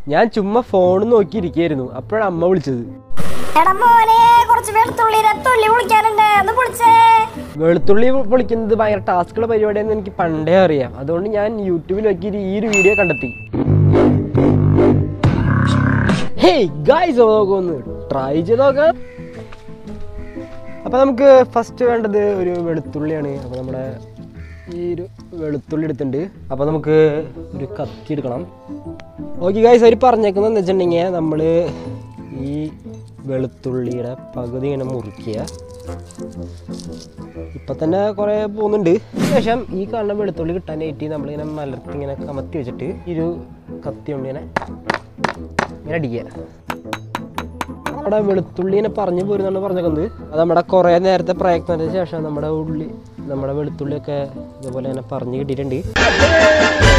ഞാൻ ചുമ്മാ ഫോൺ നോക്കിയിരിക്കായിരുന്നു അപ്പോഴാണ് അമ്മ വിളിച്ചത് എടാ മോനെ കുറച്ച് വെളുത്തുള്ളി തുള്ളി വിളിക്കാനുണ്ട് ഒന്ന് വിളിച്ചേ വെളുത്തുള്ളി പൊളിക്കുന്നത് ഭയങ്കര ടാസ്കുള്ള പരിപാടിയാണെന്ന് എനിക്ക് പണ്ടേ അറിയാം അതുകൊണ്ട് ഞാൻ യൂട്യൂബിൽ നോക്കിയിട്ട് ഈ ഒരു വീഡിയോ കണ്ടെത്തി ഹേയ് ഗായ്സ് നോക്കാം ഒന്ന് ട്രൈ ചെയ്ത് നോക്കാം അപ്പോൾ നമുക്ക് ഫസ്റ്റ് വേണ്ടത് ഒരു വെളുത്തുള്ളിയാണ് അപ്പോൾ നമ്മുടെ ഈ ഒരു വെളുത്തുള്ളി എടുത്തിട്ടുണ്ട് അപ്പോൾ നമുക്ക് ഒരു കത്തി എടുക്കണം ഓക്കെ ഗായ്സ് അവർ പറഞ്ഞേക്കുന്നത് എന്ന് വെച്ചിട്ടുണ്ടെങ്കിൽ നമ്മൾ ഈ വെളുത്തുള്ളിയുടെ പകുതി ഇങ്ങനെ മുറിക്കുക ഇപ്പം തന്നെ കുറേ പോകുന്നുണ്ട് ശേഷം ഈ കാണുന്ന വെളുത്തുള്ളി കിട്ടാനായിട്ട് നമ്മളിങ്ങനെ മലർത്തി ഇങ്ങനെ കമത്തി വെച്ചിട്ട് ഈ ഒരു കത്തി കൊണ്ട് ഇങ്ങനെ ഇങ്ങനെ അടിക്കുക നമ്മുടെ വെളുത്തുള്ളിനെ പറഞ്ഞു പോരുന്നാണ് പറഞ്ഞേക്കുന്നത് അത് നമ്മുടെ കുറേ നേരത്തെ പ്രയത്നത്തിന് ശേഷം നമ്മുടെ ഉള്ളി നമ്മുടെ വെളുത്തുള്ളിയൊക്കെ ഇതുപോലെ തന്നെ പറഞ്ഞു കിട്ടിയിട്ടുണ്ട്